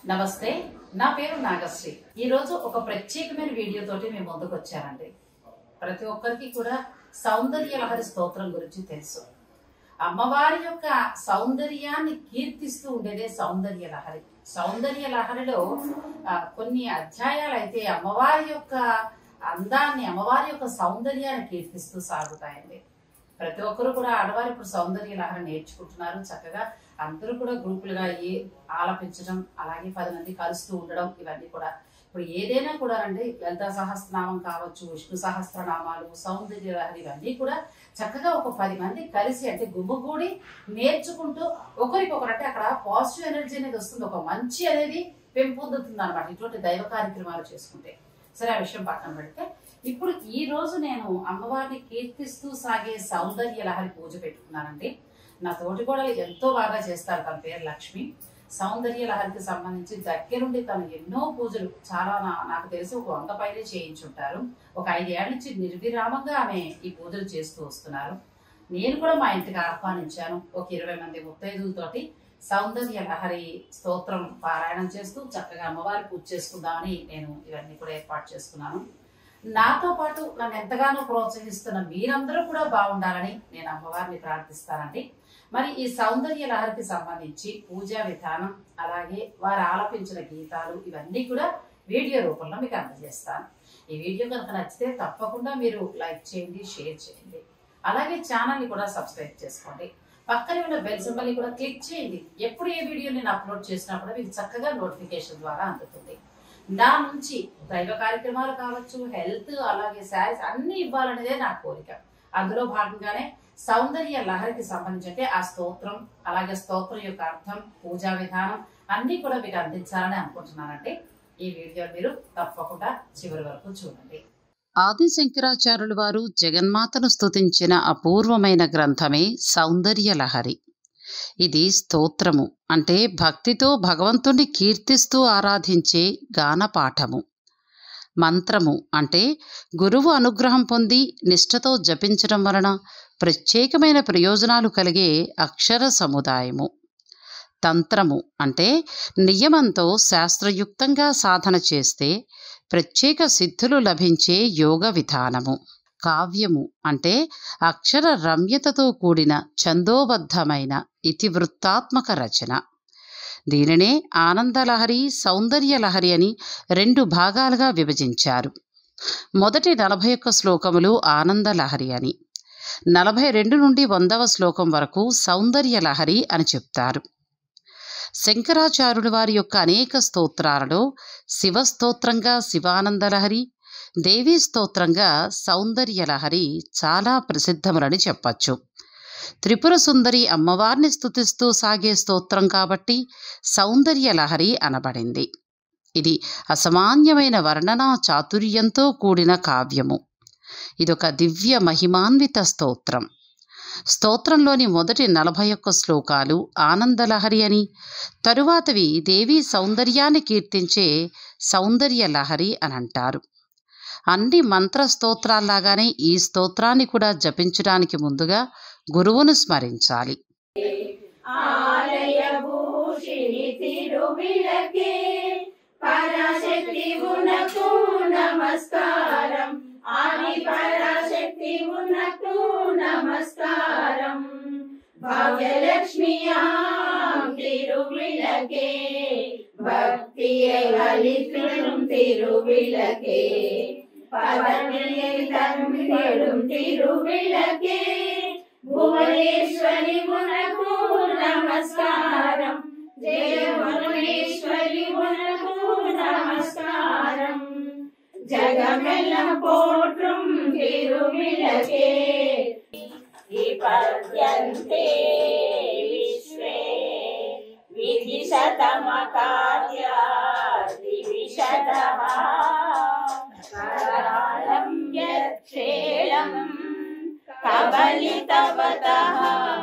నమస్తే నా పేరు నాగశ్రీ ఈ రోజు ఒక ప్రత్యేకమైన వీడియో తోటి మేము ముందుకు వచ్చానండి ప్రతి ఒక్కరికి కూడా సౌందర్య లహరి స్తోత్రం గురించి తెలుసు అమ్మవారి యొక్క సౌందర్యాన్ని కీర్తిస్తూ ఉండేదే సౌందర్య లహరి సౌందర్య లహరిలో ఆ, కొన్ని అధ్యాయాలు అయితే అమ్మవారి యొక్క అందాన్ని అమ్మవారి యొక్క సౌందర్యాన్ని కీర్తిస్తూ సాగుతాయండి ప్రతి ఒక్కరు కూడా ఆడవారు ఇప్పుడు సౌందర్య లహరి నేర్చుకుంటున్నారు చక్కగా అందరూ కూడా గ్రూపులుగా అయ్యి ఆలపించడం అలాగే పది మంది కలుస్తూ ఉండడం ఇవన్నీ కూడా ఇప్పుడు ఏదైనా కూడా అండి లలిత సహస్రనామం కావచ్చు విష్ణు సహస్రనామాలు సౌందర్య లహరి ఇవన్నీ కూడా చక్కగా ఒక పది మంది కలిసి అంటే గుమ్మగూడి నేర్చుకుంటూ ఒకరికొకరు అంటే అక్కడ పాజిటివ్ ఎనర్జీ అనేది వస్తుంది ఒక మంచి అనేది పెంపొందుతుంది అనమాట ఇటువంటి దైవ కార్యక్రమాలు చేసుకుంటే సరే ఆ విషయం పక్కన పెడితే ఇప్పుడు ఈ రోజు నేను అమ్మవారిని కీర్తిస్తూ సాగే సౌందర్య లహరి పూజ పెట్టుకున్నానండి నా తోటి కూడా ఎంతో బాగా చేస్తారు తన పేరు లక్ష్మి సౌందర్య లహరికి సంబంధించి దగ్గరుండి తను ఎన్నో పూజలు చాలా నా- నాకు తెలిసి ఒక వంద పైనే చేయించుంటారు ఒక ఐదేళ్ల నుంచి నిర్విరామంగా ఆమె ఈ పూజలు చేస్తూ వస్తున్నారు నేను కూడా మా ఇంటికి ఆహ్వానించాను ఒక ఇరవై మంది ముత్తైదులతోటి సౌందర్య లహరి స్తోత్రం పారాయణం చేస్తూ చక్కగా అమ్మవారి పూజ చేసుకుందామని నేను ఇవన్నీ కూడా ఏర్పాటు చేసుకున్నాను నాతో పాటు నన్ను ఎంతగానో ప్రోత్సహిస్తున్న మీరందరూ కూడా బాగుండాలని నేను అమ్మవారిని ప్రార్థిస్తానండి మరి ఈ సౌందర్య లహరికి సంబంధించి పూజా విధానం అలాగే వారు ఆలపించిన గీతాలు ఇవన్నీ కూడా వీడియో రూపంలో మీకు అందజేస్తాను ఈ వీడియో కనుక నచ్చితే తప్పకుండా మీరు లైక్ చేయండి షేర్ చేయండి అలాగే ఛానల్ని కూడా సబ్స్క్రైబ్ చేసుకోండి పక్కనే ఉన్న బెల్ సింబల్ని కూడా క్లిక్ చేయండి ఎప్పుడు ఏ వీడియో నేను అప్లోడ్ చేసినా కూడా మీకు చక్కగా నోటిఫికేషన్ ద్వారా అందుతుంది నా నుంచి దైవ కార్యక్రమాలు కావచ్చు హెల్త్ అలాగే శారీస్ అన్ని ఇవ్వాలనేదే నా కోరిక అందులో భాగంగానే సౌందర్య లహరికి సంబంధించి అంటే ఆ స్తోత్రం అలాగే స్తోత్రం యొక్క అర్థం పూజా విధానం అన్ని కూడా మీకు అందించాలని అనుకుంటున్నానండి ఈ వీడియో మీరు తప్పకుండా చివరి వరకు చూడండి ఆది శంకరాచార్యులు వారు జగన్మాతను స్తుతించిన అపూర్వమైన గ్రంథమే సౌందర్య లహరి ఇది స్తోత్రము అంటే భక్తితో భగవంతుణ్ణి కీర్తిస్తూ ఆరాధించే గానపాఠము మంత్రము అంటే గురువు అనుగ్రహం పొంది నిష్ఠతో జపించడం వలన ప్రత్యేకమైన ప్రయోజనాలు కలిగే అక్షర సముదాయము తంత్రము అంటే నియమంతో శాస్త్రయుక్తంగా సాధన చేస్తే ప్రత్యేక సిద్ధులు లభించే యోగ విధానము కావ్యము అంటే అక్షర రమ్యతతో కూడిన ఛందోబద్ధమైన ఇతివృత్తాత్మక రచన దీనినే ఆనందలహరి సౌందర్యలహరి అని రెండు భాగాలుగా విభజించారు మొదటి నలభై ఒక్క శ్లోకములు ఆనందలహరి అని నలభై రెండు నుండి వందవ శ్లోకం వరకు సౌందర్యలహరి అని చెప్తారు శంకరాచార్యుల వారి యొక్క అనేక స్తోత్రాలలో శివ స్తోత్రంగా శివానందలహరి దేవీ స్తోత్రంగా సౌందర్యలహరి చాలా ప్రసిద్ధములని చెప్పచ్చు త్రిపుర సుందరి అమ్మవారిని స్తుతిస్తూ సాగే స్తోత్రం కాబట్టి సౌందర్యలహరి అనబడింది ఇది అసామాన్యమైన వర్ణనా చాతుర్యంతో కూడిన కావ్యము ఇదొక దివ్య మహిమాన్విత స్తోత్రం స్తోత్రంలోని మొదటి నలభై ఒక్క శ్లోకాలు ఆనందలహరి అని తరువాతవి దేవీ సౌందర్యాన్ని కీర్తించే సౌందర్య లహరి అని అంటారు అన్ని మంత్ర స్తోత్రాల్లాగానే ఈ స్తోత్రాన్ని కూడా జపించడానికి ముందుగా గురువును స్మరించాలి ఆలయభూషిణి తిరువిళకే పరాశక్తి ఉనకు నమస్కారం ఆది పరాశక్తి ఉనకు నమస్కారం భవ్యలక్ష్మియాం తిరువిళకే భక్తిயை அளித்திடும் திருவிளக்கே பரமையை தந்திடும் திருவிளக்கே భువనేశ్వరి మునకు నమస్కారం జయ భువనేశ్వరి మునకు నమస్కారం జగమెల్లం పోற்றும் తిరువిళకే విపద్యంతే విశ్వే విధి శతమకార్యాది విశదః కరాళం యక్షేళం కబలితవతః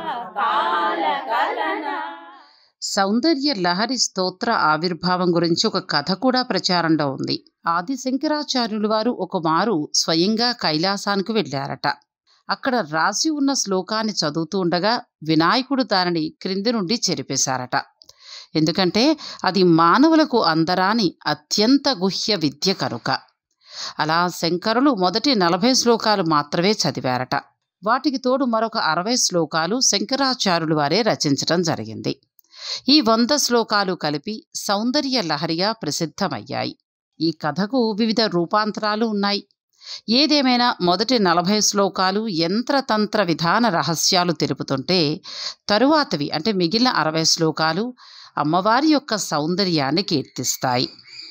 కాలకలన సౌందర్య లహరి స్తోత్ర ఆవిర్భావం గురించి ఒక కథ కూడా ప్రచారంలో ఉంది ఆది శంకరాచార్యులు వారు ఒక మారు స్వయంగా కైలాసానికి వెళ్ళారట అక్కడ రాసి ఉన్న శ్లోకాన్ని చదువుతూ ఉండగా వినాయకుడు దానిని క్రింది నుండి చెరిపేశారట ఎందుకంటే అది మానవులకు అందరాని అత్యంత గుహ్య విద్య కనుక అలా శంకరులు మొదటి నలభై శ్లోకాలు మాత్రమే చదివారట వాటికి తోడు మరొక అరవై శ్లోకాలు శంకరాచార్యులు వారే రచించటం జరిగింది ఈ వంద శ్లోకాలు కలిపి సౌందర్య లహరిగా ప్రసిద్ధమయ్యాయి ఈ కథకు వివిధ రూపాంతరాలు ఉన్నాయి ఏదేమైనా మొదటి నలభై శ్లోకాలు యంత్రతంత్ర విధాన రహస్యాలు తెలుపుతుంటే తరువాతవి అంటే మిగిలిన అరవై శ్లోకాలు అమ్మవారి యొక్క సౌందర్యాన్ని కీర్తిస్తాయి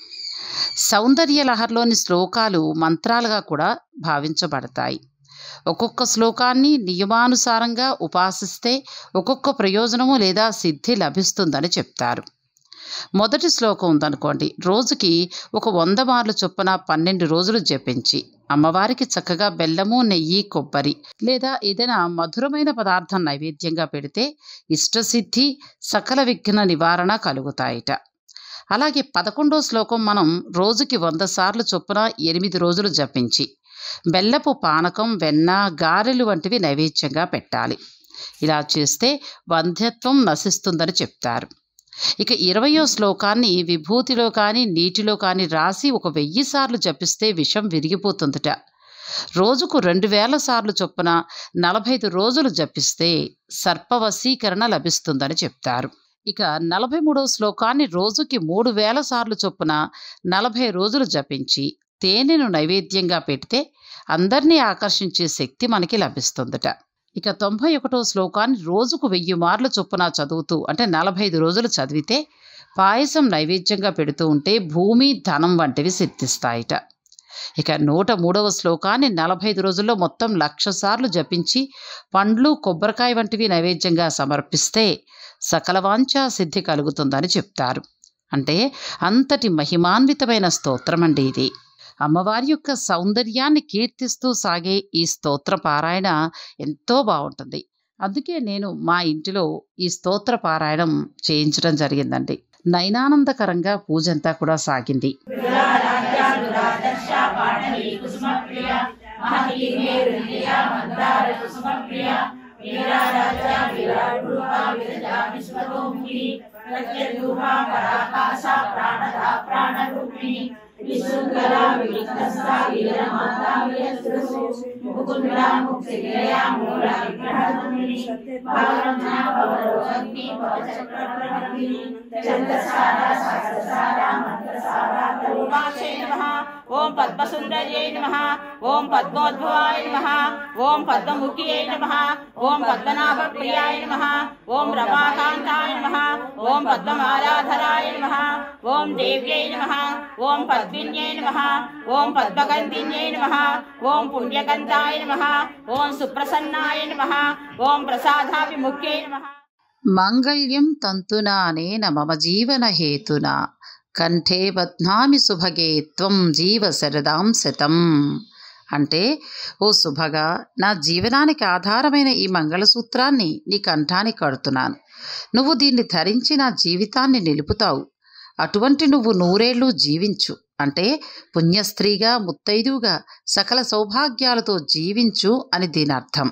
సౌందర్య లహరిలోని శ్లోకాలు మంత్రాలుగా కూడా భావించబడతాయి ఒక్కొక్క శ్లోకాన్ని నియమానుసారంగా ఉపాసిస్తే ఒక్కొక్క ప్రయోజనము లేదా సిద్ధి లభిస్తుందని చెప్తారు మొదటి శ్లోకం ఉందనుకోండి రోజుకి ఒక వంద మార్లు చొప్పున పన్నెండు రోజులు జపించి అమ్మవారికి చక్కగా బెల్లము నెయ్యి కొబ్బరి లేదా ఏదైనా మధురమైన పదార్థం నైవేద్యంగా పెడితే ఇష్టసిద్ధి సకల విఘ్న నివారణ కలుగుతాయిట అలాగే పదకొండో శ్లోకం మనం రోజుకి వంద సార్లు చొప్పున ఎనిమిది రోజులు జపించి బెల్లపు పానకం వెన్న గారెలు వంటివి నైవేద్యంగా పెట్టాలి ఇలా చేస్తే వంధ్యత్వం నశిస్తుందని చెప్తారు ఇక ఇరవయో శ్లోకాన్ని విభూతిలో కానీ నీటిలో కానీ రాసి ఒక వెయ్యి సార్లు జపిస్తే విషం విరిగిపోతుందట రోజుకు రెండు వేల సార్లు చొప్పున నలభై ఐదు రోజులు జపిస్తే సర్పవశీకరణ లభిస్తుందని చెప్తారు ఇక నలభై మూడో శ్లోకాన్ని రోజుకి మూడు వేల సార్లు చొప్పున నలభై రోజులు జపించి తేనెను నైవేద్యంగా పెడితే అందరినీ ఆకర్షించే శక్తి మనకి లభిస్తుందట ఇక తొంభై ఒకటో శ్లోకాన్ని రోజుకు వెయ్యి మార్లు చొప్పున చదువుతూ అంటే నలభై ఐదు రోజులు చదివితే పాయసం నైవేద్యంగా పెడుతూ ఉంటే భూమి ధనం వంటివి సిద్ధిస్తాయిట ఇక నూట మూడవ శ్లోకాన్ని నలభై ఐదు రోజుల్లో మొత్తం లక్ష సార్లు జపించి పండ్లు కొబ్బరికాయ వంటివి నైవేద్యంగా సమర్పిస్తే సకల వాంఛా సిద్ధి కలుగుతుందని చెప్తారు అంటే అంతటి మహిమాన్వితమైన స్తోత్రం అండి ఇది అమ్మవారి యొక్క సౌందర్యాన్ని కీర్తిస్తూ సాగే ఈ స్తోత్ర పారాయణ ఎంతో బాగుంటుంది అందుకే నేను మా ఇంటిలో ఈ స్తోత్ర పారాయణం చేయించడం జరిగిందండి నయనానందకరంగా పూజంతా కూడా సాగింది రూపాక్షై నమ ఓం పద్మసుందర్యై నమ ఓం పద్మోద్భవాయ నమ ఓం పద్మముఖ్యై నమ ఓం పద్మనాభప్రియాయ నమ ఓం రమాకాంతాయ నమ ఓం పద్మమాలాధరాయ నమ ఓం దేవ్యై నమ ఓం పద్మిన్యై నమ ఓం పద్మగంధిన్యై నమ ఓం పుణ్యకంతాయ నమ ఓం సుప్రసన్నాయ నమ ఓం ప్రసాదాభిముఖ్యై నమ మాంగళ్యం తంతునా అనేన మమ జీవన హేతునా కంఠే బధ్నామి సుభగే త్వం జీవ శరదాం శతం అంటే ఓ సుభగా నా జీవనానికి ఆధారమైన ఈ మంగళసూత్రాన్ని నీ కంఠానికి కడుతున్నాను నువ్వు దీన్ని ధరించి నా జీవితాన్ని నిలుపుతావు అటువంటి నువ్వు నూరేళ్లు జీవించు అంటే పుణ్యస్త్రీగా ముత్తైదువుగా సకల సౌభాగ్యాలతో జీవించు అని దీని అర్థం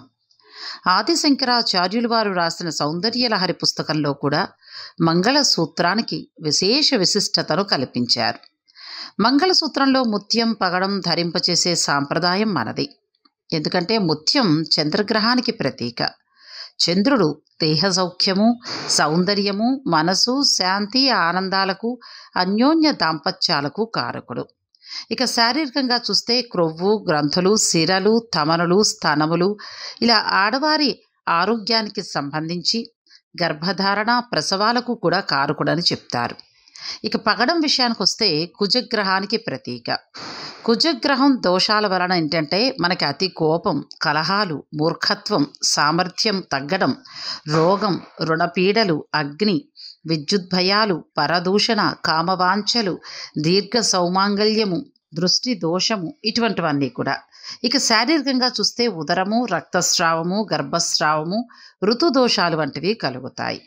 ఆదిశంకరాచార్యులు వారు రాసిన సౌందర్యలహరి పుస్తకంలో కూడా మంగళసూత్రానికి విశేష విశిష్టతను కల్పించారు మంగళసూత్రంలో ముత్యం పగడం ధరింపచేసే సాంప్రదాయం మనది ఎందుకంటే ముత్యం చంద్రగ్రహానికి ప్రతీక చంద్రుడు దేహ సౌఖ్యము సౌందర్యము మనసు శాంతి ఆనందాలకు అన్యోన్య దాంపత్యాలకు కారకుడు ఇక శారీరకంగా చూస్తే క్రొవ్వు గ్రంథులు సిరలు తమనులు స్తనములు ఇలా ఆడవారి ఆరోగ్యానికి సంబంధించి గర్భధారణ ప్రసవాలకు కూడా కారకుడని చెప్తారు ఇక పగడం విషయానికి వస్తే కుజగ్రహానికి ప్రతీక కుజగ్రహం దోషాల వలన ఏంటంటే మనకి అతి కోపం కలహాలు మూర్ఖత్వం సామర్థ్యం తగ్గడం రోగం రుణపీడలు అగ్ని విద్యుద్భయాలు పరదూషణ కామవాంఛలు దీర్ఘ సౌమాంగల్యము దృష్టి దోషము ఇటువంటివన్నీ కూడా ఇక శారీరకంగా చూస్తే ఉదరము రక్తస్రావము గర్భస్రావము ఋతుదోషాలు వంటివి కలుగుతాయి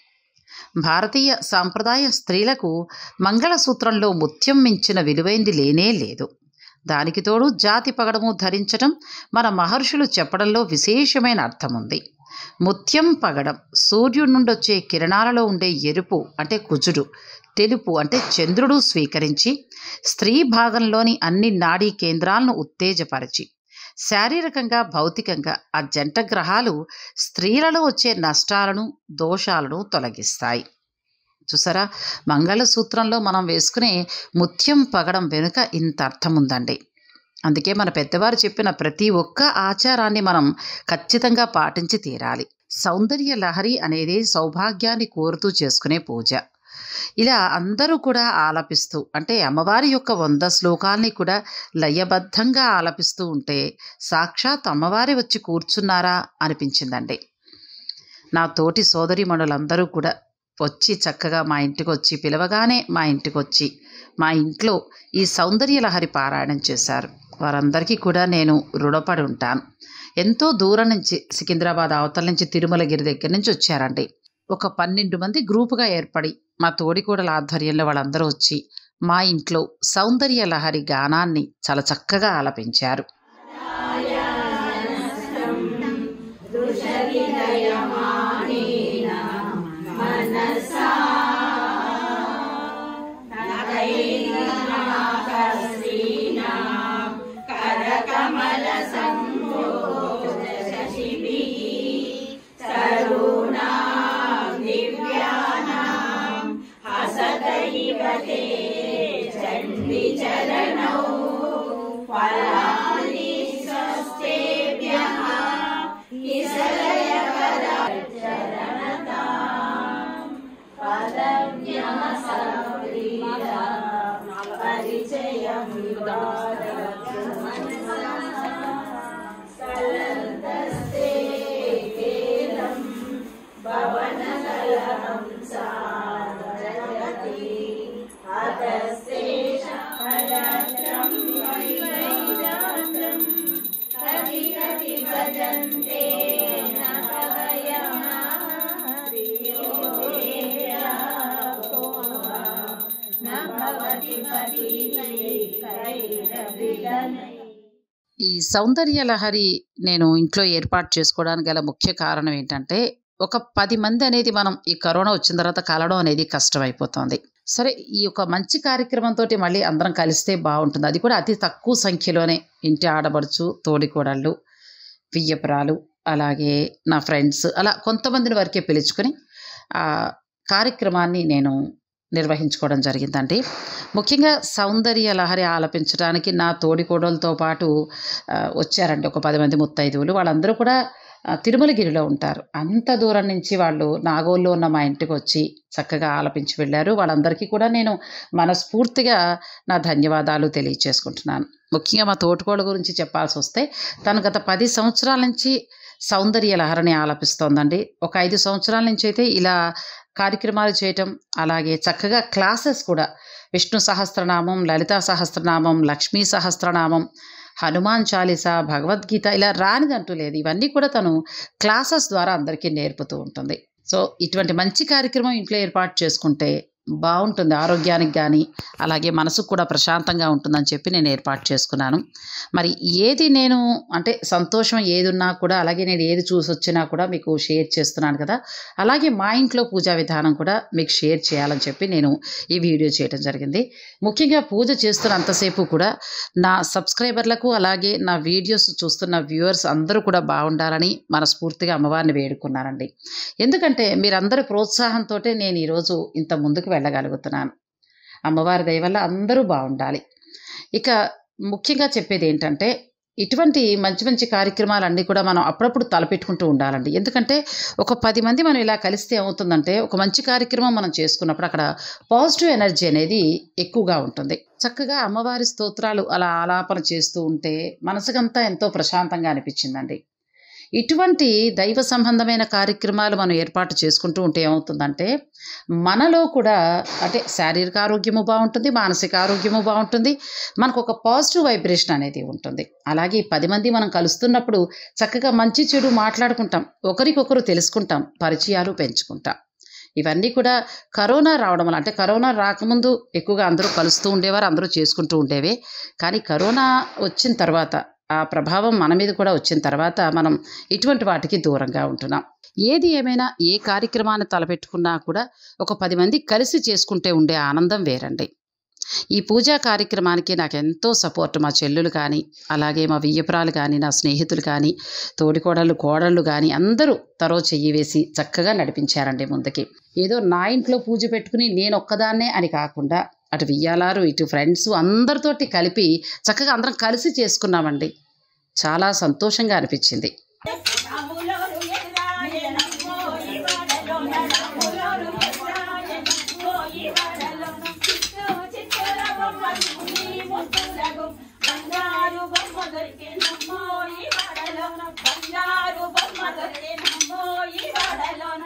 భారతీయ సాంప్రదాయ స్త్రీలకు మంగళసూత్రంలో ముత్యం మించిన విలువైంది లేనే లేదు దానికి తోడు జాతి పగడము ధరించడం మన మహర్షులు చెప్పడంలో విశేషమైన అర్థం ఉంది ముత్యం పగడం సూర్యుడి నుండి వచ్చే కిరణాలలో ఉండే ఎరుపు అంటే కుజుడు తెలుపు అంటే చంద్రుడు స్వీకరించి స్త్రీ భాగంలోని అన్ని నాడీ కేంద్రాలను ఉత్తేజపరిచి శారీరకంగా భౌతికంగా ఆ జంట గ్రహాలు స్త్రీలలో వచ్చే నష్టాలను దోషాలను తొలగిస్తాయి చూసారా మంగళసూత్రంలో మనం వేసుకునే ముత్యం పగడం వెనుక ఇంత అర్థం ఉందండి అందుకే మన పెద్దవారు చెప్పిన ప్రతి ఒక్క ఆచారాన్ని మనం ఖచ్చితంగా పాటించి తీరాలి సౌందర్య లహరి అనేది సౌభాగ్యాన్ని కోరుతూ చేసుకునే పూజ ఇలా అందరూ కూడా ఆలపిస్తూ అంటే అమ్మవారి యొక్క వంద శ్లోకాల్ని కూడా లయబద్ధంగా ఆలపిస్తూ ఉంటే సాక్షాత్ అమ్మవారి వచ్చి కూర్చున్నారా అనిపించిందండి నా తోటి సోదరిమణులందరూ కూడా వచ్చి చక్కగా మా ఇంటికి వచ్చి పిలవగానే మా ఇంటికి వచ్చి మా ఇంట్లో ఈ సౌందర్య లహరి పారాయణం చేశారు వారందరికీ కూడా నేను రుణపడి ఉంటాను ఎంతో దూరం నుంచి సికింద్రాబాద్ అవతల నుంచి తిరుమలగిరి దగ్గర నుంచి వచ్చారండి ఒక పన్నెండు మంది గ్రూపుగా ఏర్పడి మా తోడికోడల ఆధ్వర్యంలో వాళ్ళందరూ వచ్చి మా ఇంట్లో సౌందర్య లహరి గానాన్ని చాలా చక్కగా ఆలపించారు ఈ సౌందర్య లహరి నేను ఇంట్లో ఏర్పాటు చేసుకోవడానికి గల ముఖ్య కారణం ఏంటంటే ఒక పది మంది అనేది మనం ఈ కరోనా వచ్చిన తర్వాత కలవడం అనేది కష్టమైపోతుంది సరే ఈ యొక్క మంచి కార్యక్రమంతో మళ్ళీ అందరం కలిస్తే బాగుంటుంది అది కూడా అతి తక్కువ సంఖ్యలోనే ఇంటి ఆడబడుచు తోడికోడళ్ళు వియ్యపురాలు అలాగే నా ఫ్రెండ్స్ అలా కొంతమందిని వరకే పిలుచుకొని ఆ కార్యక్రమాన్ని నేను నిర్వహించుకోవడం జరిగిందండి ముఖ్యంగా సౌందర్య లహరి ఆలపించడానికి నా తోడికోడలతో పాటు ఆ, వచ్చారండి ఒక పది మంది ముత్తైదువులు వాళ్ళందరూ కూడా ఆ, తిరుమలగిరిలో ఉంటారు అంత దూరం నుంచి వాళ్ళు నాగోల్లో ఉన్న మా ఇంటికి వచ్చి చక్కగా ఆలపించి వెళ్ళారు వాళ్ళందరికీ కూడా నేను మనస్ఫూర్తిగా నా ధన్యవాదాలు తెలియచేసుకుంటున్నాను ముఖ్యంగా మా తోటికోళ్ళ గురించి చెప్పాల్సి వస్తే తను గత పది సంవత్సరాల నుంచి సౌందర్య లహరిని ఆలపిస్తోందండి ఒక ఐదు సంవత్సరాల నుంచి అయితే ఇలా కార్యక్రమాలు చేయటం అలాగే చక్కగా క్లాసెస్ కూడా విష్ణు సహస్రనామం లలితా సహస్రనామం లక్ష్మీ సహస్రనామం హనుమాన్ చాలీస భగవద్గీత ఇలా రానిదంటూ లేదు ఇవన్నీ కూడా తను క్లాసెస్ ద్వారా అందరికీ నేర్పుతూ ఉంటుంది సో ఇటువంటి మంచి కార్యక్రమం ఇంట్లో ఏర్పాటు చేసుకుంటే బాగుంటుంది ఆరోగ్యానికి కానీ అలాగే మనసుకు కూడా ప్రశాంతంగా ఉంటుందని చెప్పి నేను ఏర్పాటు చేసుకున్నాను మరి ఏది నేను అంటే సంతోషం ఏది ఉన్నా కూడా అలాగే నేను ఏది చూసి వచ్చినా కూడా మీకు షేర్ చేస్తున్నాను కదా అలాగే మా ఇంట్లో పూజా విధానం కూడా మీకు షేర్ చేయాలని చెప్పి నేను ఈ వీడియో చేయడం జరిగింది ముఖ్యంగా పూజ చేస్తున్నంతసేపు కూడా నా సబ్స్క్రైబర్లకు అలాగే నా వీడియోస్ చూస్తున్న వ్యూవర్స్ అందరూ కూడా బాగుండాలని మనస్ఫూర్తిగా అమ్మవారిని వేడుకున్నానండి ఎందుకంటే మీరందరి ప్రోత్సాహంతో నేను ఈరోజు ఇంత ముందుకు వెళ్ళగలుగుతున్నాను అమ్మవారి దయ వల్ల అందరూ బాగుండాలి ఇక ముఖ్యంగా చెప్పేది ఏంటంటే ఇటువంటి మంచి మంచి కార్యక్రమాలన్నీ కూడా మనం అప్పుడప్పుడు తలపెట్టుకుంటూ ఉండాలండి ఎందుకంటే ఒక పది మంది మనం ఇలా కలిస్తే ఏమవుతుందంటే ఒక మంచి కార్యక్రమం మనం చేసుకున్నప్పుడు అక్కడ పాజిటివ్ ఎనర్జీ అనేది ఎక్కువగా ఉంటుంది చక్కగా అమ్మవారి స్తోత్రాలు అలా ఆలాపన చేస్తూ ఉంటే మనసుకంతా ఎంతో ప్రశాంతంగా అనిపించిందండి ఇటువంటి దైవ సంబంధమైన కార్యక్రమాలు మనం ఏర్పాటు చేసుకుంటూ ఉంటే ఏమవుతుందంటే మనలో కూడా అంటే శారీరక ఆరోగ్యము బాగుంటుంది మానసిక ఆరోగ్యము బాగుంటుంది మనకు ఒక పాజిటివ్ వైబ్రేషన్ అనేది ఉంటుంది అలాగే ఈ పది మంది మనం కలుస్తున్నప్పుడు చక్కగా మంచి చెడు మాట్లాడుకుంటాం ఒకరికొకరు తెలుసుకుంటాం పరిచయాలు పెంచుకుంటాం ఇవన్నీ కూడా కరోనా రావడం వల్ల అంటే కరోనా రాకముందు ఎక్కువగా అందరూ కలుస్తూ ఉండేవారు అందరూ చేసుకుంటూ ఉండేవే కానీ కరోనా వచ్చిన తర్వాత ఆ ప్రభావం మన మీద కూడా వచ్చిన తర్వాత మనం ఇటువంటి వాటికి దూరంగా ఉంటున్నాం ఏది ఏమైనా ఏ కార్యక్రమాన్ని తలపెట్టుకున్నా కూడా ఒక పది మంది కలిసి చేసుకుంటే ఉండే ఆనందం వేరండి ఈ పూజా కార్యక్రమానికి నాకు ఎంతో సపోర్ట్ మా చెల్లులు కానీ అలాగే మా వియ్యపురాలు కానీ నా స్నేహితులు కానీ తోడికోడళ్ళు కోడళ్ళు కానీ అందరూ తరో చెయ్యి వేసి చక్కగా నడిపించారండి ముందుకి ఏదో నా ఇంట్లో పూజ పెట్టుకుని నేను ఒక్కదాన్నే అని కాకుండా అటు వియ్యాలారు ఇటు ఫ్రెండ్స్ అందరితోటి కలిపి చక్కగా అందరం కలిసి చేసుకున్నామండి చాలా సంతోషంగా అనిపించింది బంగారు బొమ్మ దొరికినమ్మో ఈ వాడలోన బంగారు బొమ్మ దొరికినమ్మో ఈ వాడలోన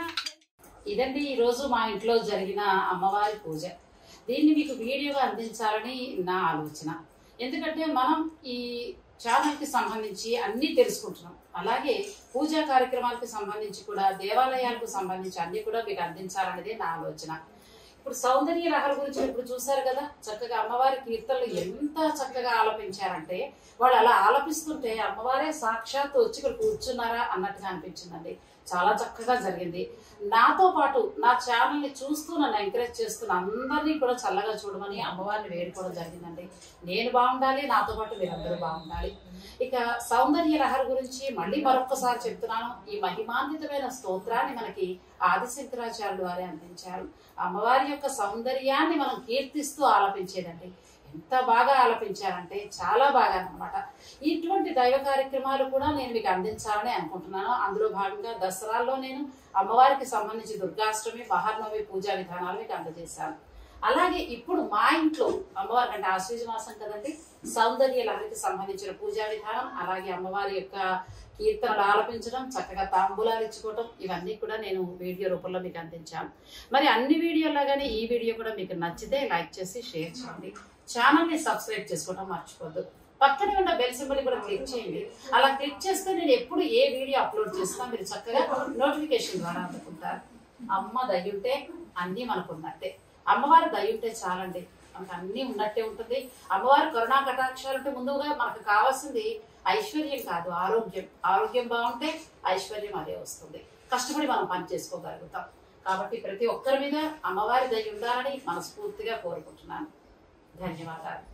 ఇదండి ఈరోజు మా ఇంట్లో జరిగిన అమ్మవారి పూజ దీన్ని మీకు వీడియోగా అందించాలని నా ఆలోచన ఎందుకంటే మనం ఈ ఛానల్కి సంబంధించి అన్నీ తెలుసుకుంటున్నాం అలాగే పూజా కార్యక్రమాలకు సంబంధించి కూడా దేవాలయాలకు సంబంధించి అన్నీ కూడా మీకు అందించాలనేదే నా ఆలోచన ఇప్పుడు సౌందర్య లహరి గురించి ఇప్పుడు చూశారు కదా చక్కగా అమ్మవారి కీర్తనలు ఎంత చక్కగా ఆలపించారంటే వాళ్ళు అలా ఆలపిస్తుంటే అమ్మవారే సాక్షాత్ వచ్చి ఇక్కడ కూర్చున్నారా అన్నట్టుగా అనిపించిందండి చాలా చక్కగా జరిగింది నాతో పాటు నా ఛానల్ ని చూస్తూ నన్ను ఎంకరేజ్ చేస్తున్న అందరినీ కూడా చల్లగా చూడమని అమ్మవారిని వేడుకోవడం జరిగిందండి నేను బాగుండాలి నాతో పాటు మీరందరూ బాగుండాలి ఇక సౌందర్య లహరి గురించి మళ్ళీ మరొక్కసారి చెప్తున్నాను ఈ మహిమాన్వితమైన స్తోత్రాన్ని మనకి ఆదిశంకరాచార్యులు వారే అందించారు అమ్మవారి యొక్క సౌందర్యాన్ని మనం కీర్తిస్తూ ఆలపించేదండి ఎంత బాగా ఆలపించారంటే చాలా బాగా అన్నమాట ఇటువంటి దైవ కార్యక్రమాలు కూడా నేను మీకు అందించాలని అనుకుంటున్నాను అందులో భాగంగా దసరాల్లో నేను అమ్మవారికి సంబంధించి దుర్గాష్టమి మహానవమి పూజా విధానాలు మీకు అందజేశాను అలాగే ఇప్పుడు మా ఇంట్లో అమ్మవారి అంటే ఆశ్వీజ మాసం కదండి సౌందర్య లహరికి సంబంధించిన పూజా విధానం అలాగే అమ్మవారి యొక్క కీర్తనలు ఆలపించడం చక్కగా తాంబూలాలు ఇచ్చుకోవడం ఇవన్నీ కూడా నేను వీడియో రూపంలో మీకు అందించాను మరి అన్ని వీడియోలాగానే ఈ వీడియో కూడా మీకు నచ్చితే లైక్ చేసి షేర్ చేయండి ఛానల్ ని సబ్స్క్రైబ్ చేసుకోవడం మర్చిపోద్దు పక్కనే ఉన్న బెల్ సింబల్ కూడా క్లిక్ చేయండి అలా క్లిక్ చేస్తే నేను ఎప్పుడు ఏ వీడియో అప్లోడ్ చేసినా మీరు చక్కగా నోటిఫికేషన్ ద్వారా అందుకుంటారు అమ్మ దయ్యుంటే అన్నీ మనకు ఉన్నట్టే అమ్మవారి దయ్యుంటే చాలండి మనకు అన్నీ ఉన్నట్టే ఉంటుంది అమ్మవారి కరుణా కటాక్షాలు ఉంటే ముందుగా మనకు కావాల్సింది ఐశ్వర్యం కాదు ఆరోగ్యం ఆరోగ్యం బాగుంటే ఐశ్వర్యం అదే వస్తుంది కష్టపడి మనం పని చేసుకోగలుగుతాం కాబట్టి ప్రతి ఒక్కరి మీద అమ్మవారి దయ ఉండాలని మనస్ఫూర్తిగా కోరుకుంటున్నాను ధన్యవాదాలు